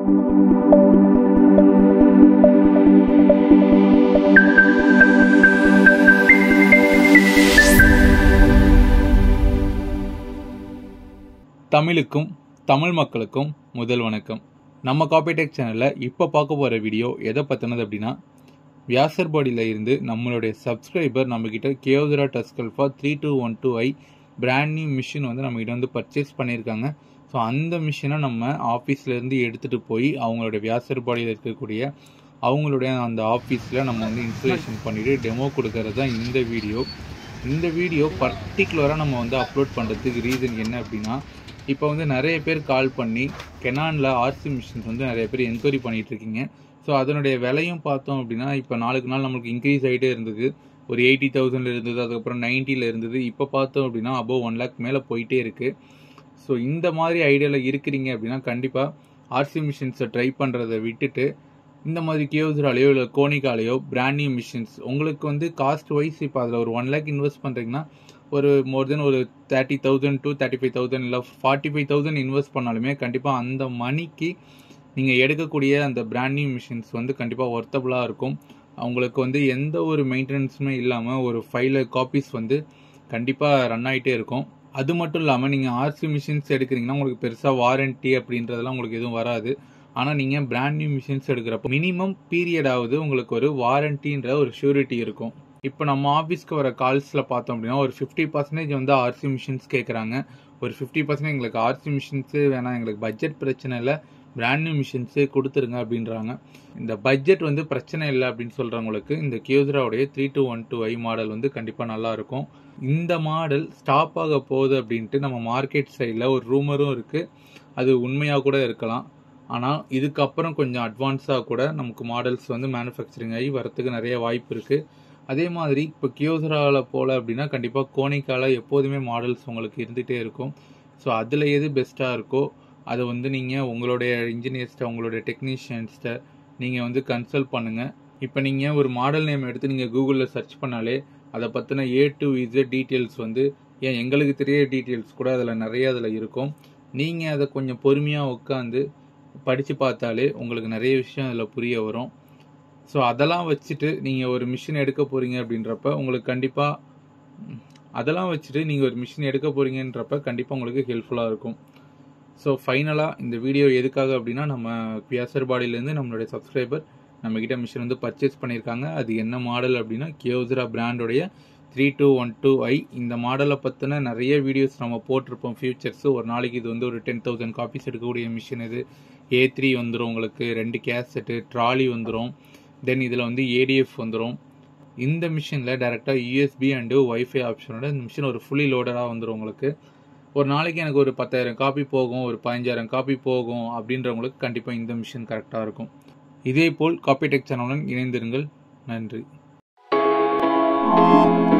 தமிழுக்கும் தமிழ் மக்களுக்கும் முதல் வணக்கம் நம்ம காப்பிடெக் சேனலில் இப்போ பார்க்க போகிற வீடியோ எதை பற்றினது அப்படின்னா வியாசர் பாடியில் இருந்து நம்மளுடைய சப்ஸ்கிரைபர் நம்மக்கிட்ட Kyocera TASKalfa three two one two I brand new machine வந்து நம்மக்கிட்ட வந்து பர்ச்சேஸ் பண்ணியிருக்காங்க ஸோ அந்த மிஷினை நம்ம ஆஃபீஸ்லேருந்து எடுத்துகிட்டு போய் அவங்களுடைய வியாசர் பாடியில் இருக்கக்கூடிய அவங்களுடைய அந்த ஆஃபீஸில் நம்ம வந்து இன்ஸ்டலேஷன் பண்ணிவிட்டு டெமோ கொடுக்கறது தான் இந்த வீடியோ இந்த வீடியோ பர்டிகுலராக நம்ம வந்து அப்லோட் பண்ணுறதுக்கு ரீசன் என்ன அப்படின்னா இப்போ வந்து நிறைய பேர் கால் பண்ணி கெனானில் ஆர்சி மிஷின்ஸ் வந்து நிறைய பேர் என்கொயரி பண்ணிட்டு இருக்கீங்க ஸோ அதனுடைய விலையும் பார்த்தோம் அப்படின்னா இப்போ நாளுக்கு நாள் நம்மளுக்கு இன்க்ரீஸ் ஆகிட்டே இருந்தது ஒரு எயிட்டி தௌசண்ட்ல இருந்தது அதுக்கப்புறம் நைன்ட்டியில் இருந்தது இப்போ பார்த்தோம் அப்படின்னா அபோவ் ஒன் லேக் மேலே போயிட்டே இருக்குது ஸோ இந்த மாதிரி ஐடியாவில் இருக்கிறீங்க அப்படின்னா கண்டிப்பாக ஆர்சி மிஷின்ஸை ட்ரை பண்ணுறதை விட்டுட்டு இந்த மாதிரி கியோஸ்ராலேயோ இல்லை கோனிகாலேயோ பிராண்ட் நியூ மிஷின்ஸ் உங்களுக்கு வந்து காஸ்ட் வைஸ் இப்போ அதில் ஒரு ஒன் லேக் இன்வெஸ்ட் பண்ணுறீங்கன்னா ஒரு மோர் தென் ஒரு thirty thousand to thirty five thousand இல்லை ஃபார்ட்டி ஃபைவ் தௌசண்ட் இன்வெஸ்ட் பண்ணாலுமே கண்டிப்பாக அந்த மணிக்கு நீங்கள் எடுக்கக்கூடிய அந்த பிராண்ட் நியூ மிஷின்ஸ் வந்து கண்டிப்பாக ஒர்த்தபுளாக இருக்கும் அவங்களுக்கு வந்து எந்த ஒரு மெயின்டெனன்ஸுமே இல்லாமல் ஒரு ஃபைவ் காப்பீஸ் வந்து கண்டிப்பாக ரன் ஆகிட்டே இருக்கும் அது மட்டும் இல்லாமல் நீங்கள் ஆர்சி மிஷின்ஸ் எடுக்கிறீங்கன்னா உங்களுக்கு பெருசாக வாரண்ட்டி அப்படின்றதெல்லாம் உங்களுக்கு எதுவும் வராது ஆனால் நீங்கள் பிராண்ட் நியூ மிஷின்ஸ் எடுக்கிறப்போ மினிமம் பீரியடாவது உங்களுக்கு ஒரு வாரண்டின்ற ஒரு ஷூரிட்டி இருக்கும் இப்போ நம்ம ஆஃபீஸ்க்கு வர கால்ஸில் பார்த்தோம் அப்படின்னா ஒரு ஃபிஃப்டி பர்சன்டேஜ் வந்து ஆர்சி மிஷின்ஸ் கேட்குறாங்க ஒரு ஃபிஃப்டி பர்சன்டேஜ் எங்களுக்கு ஆர்சி மிஷின்ஸு வேணாம் எங்களுக்கு பட்ஜெட் பிரச்சனை இல்லை பிராண்ட் நியூ மிஷின்ஸே கொடுத்துருங்க அப்படின்றாங்க இந்த பட்ஜெட் வந்து பிரச்சனை இல்லை அப்படின்னு சொல்கிறவங்களுக்கு இந்த கியோஸ்ராவுடைய three two one two I model வந்து கண்டிப்பாக நல்லா இருக்கும் இந்த மாடல் ஸ்டாப் ஆக போகுது அப்படின்ட்டு நம்ம மார்க்கெட் சைடில் ஒரு ரூமரும் இருக்குது அது உண்மையாக கூட இருக்கலாம் ஆனால் இதுக்கப்புறம் கொஞ்சம் அட்வான்ஸாக கூட நமக்கு மாடல்ஸ் வந்து மேனுஃபேக்சரிங் ஆகி வரத்துக்கு நிறைய வாய்ப்பு இருக்குது அதே மாதிரி இப்போ கியோசராவில் போல் அப்படின்னா கண்டிப்பாக கோனிக்கால எப்போதுமே மாடல்ஸ் உங்களுக்கு இருந்துகிட்டே இருக்கும் ஸோ அதில் எது பெஸ்ட்டாக இருக்கோ அதை வந்து நீங்கள் உங்களுடைய இன்ஜினியர்ஸ்கிட்ட உங்களுடைய டெக்னீஷியன்ஸ்கிட்ட நீங்கள் வந்து கன்சல்ட் பண்ணுங்கள் இப்போ நீங்கள் ஒரு மாடல் நேம் எடுத்து நீங்கள் கூகுளில் சர்ச் பண்ணாலே அதை பற்றின ஏ டு இசட் டீட்டெயில்ஸ் வந்து ஏன் எங்களுக்கு தெரிய டீட்டெயில்ஸ் கூட அதில் நிறைய அதில் இருக்கும் நீங்கள் அதை கொஞ்சம் பொறுமையாக உட்காந்து படித்து பார்த்தாலே உங்களுக்கு நிறைய விஷயம் அதில் புரிய வரும் ஸோ அதெல்லாம் வச்சுட்டு நீங்கள் ஒரு மிஷின் எடுக்க போகிறீங்க அப்படின்றப்ப உங்களுக்கு கண்டிப்பாக அதெல்லாம் வச்சுட்டு நீங்கள் ஒரு மிஷின் எடுக்க போகிறீங்கன்றப்ப கண்டிப்பாக உங்களுக்கு ஹெல்ப்ஃபுல்லாக இருக்கும் ஸோ ஃபைனலாக இந்த வீடியோ எதுக்காக அப்படின்னா நம்ம பியாசர் பாடியிலேருந்து நம்மளுடைய சப்ஸ்கிரைபர் நம்மக்கிட்ட மிஷின் வந்து பர்ச்சேஸ் பண்ணியிருக்காங்க அது என்ன மாடல் அப்படின்னா கியோஸ்ரா பிராண்டோடைய three two one two I இந்த மாடலை பற்றின நிறைய வீடியோஸ் நம்ம போட்டிருப்போம் ஃபியூச்சர்ஸு ஒரு நாளைக்கு இது வந்து ஒரு டென் தௌசண்ட் காப்பீஸ் எடுக்கக்கூடிய மிஷின் இது ஏ த்ரீ வந்துடும் உங்களுக்கு ரெண்டு கேசட்டு ட்ராலி வந்துடும் தென் இதில் வந்து ஏடிஎஃப் வந்துடும் இந்த மிஷினில் டேரெக்டாக யூஎஸ்பி அண்டு ஒய்ஃபை ஆப்ஷனோட இந்த மிஷின் ஒரு ஃபுல்லி லோடடாக வந்துடும் உங்களுக்கு ஒரு நாளைக்கு எனக்கு ஒரு பத்தாயிரம் காப்பி போகும் ஒரு பதினஞ்சாயிரம் காப்பி போகும் அப்படின்றவங்களுக்கு கண்டிப்பாக இந்த மிஷின் கரெக்டாக இருக்கும் இதே போல் காப்பி டெக் சேனலுடன் இணைந்திருங்கள் நன்றி